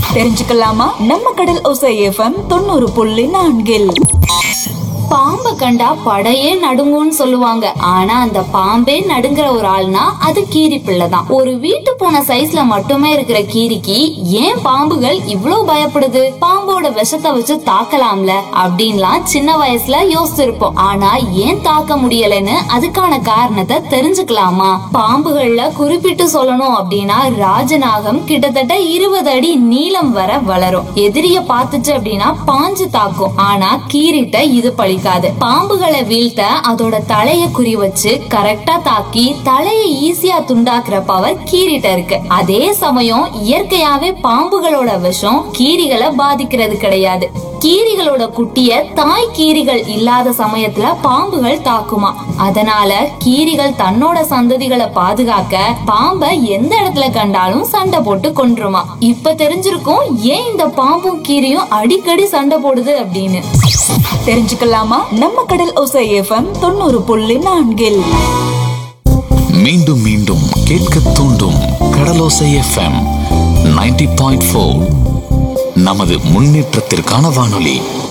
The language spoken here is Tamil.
தெரிஞ்சுக்கலாமா நம்ம கடல் ஒசை எஃப்எம் தொண்ணூறு புள்ளி நான்கில் பாம்பை கண்டா படையே நடுங்கும்னு சொல்லுவாங்க ஆனா அந்த பாம்பே நடுங்குற ஒரு ஆள்னா அது கீரி பிள்ளை தான் ஒரு வீட்டு பூனை சைஸ்ல மட்டுமே இருக்கிற கீரிக்கு ஏன் பாம்புகள் இவ்ளோ பயப்படுது பாம்போட விஷத்தை வச்சு தாக்கலாம்ல அப்படின்லாம் சின்ன வயசுல யோசிச்சிருப்போம் ஆனா ஏன் தாக்க முடியலன்னு அதுக்கான காரணத்தை தெரிஞ்சுக்கலாமா பாம்புகள்ல குறிப்பிட்டு சொல்லணும் அப்படின்னா ராஜநாகம் கிட்டத்தட்ட இருபது அடி நீளம் வர வளரும் எதிரிய பார்த்துச்சு அப்படின்னா பாஞ்சு தாக்கும் ஆனா கீரிட்ட இது பழிக்காது பாம்புகளை வீழ்த்த அதோட தலைய குறி வச்சு கரெக்டா தாக்கி தலையை ஈஸியா துண்டாக்குற பவர் கீரிட்ட இருக்கு அதே சமயம் இயற்கையாவே பாம்புகளோட விஷம் கீரிகளை பாதிக்கிறது கிடையாது கீரிகளோட குட்டிய தாய் கீரிகள் இல்லாத சமயத்துல பாம்புகள் தாக்குமா அதனால கீரிகள் தன்னோட சந்ததிகளை பாதுகாக்க பாம்பை எந்த இடத்துல கண்டாலும் சண்டை போட்டு கொன்றுமா இப்ப தெரிஞ்சிருக்கும் ஏன் இந்த பாம்பும் கீரியும் அடிக்கடி சண்டை போடுது அப்படின்னு தெரிஞ்சுக்கலாமா நம்ம கடல் ஒசை எஃப்எம் தொண்ணூறு புள்ளி நான்கில் மீண்டும் மீண்டும் கேட்க தூண்டும் கடலோசை எஃப்எம் 90.4 பாயிண்ட் நமது முன்னேற்றத்திற்கான வானொலி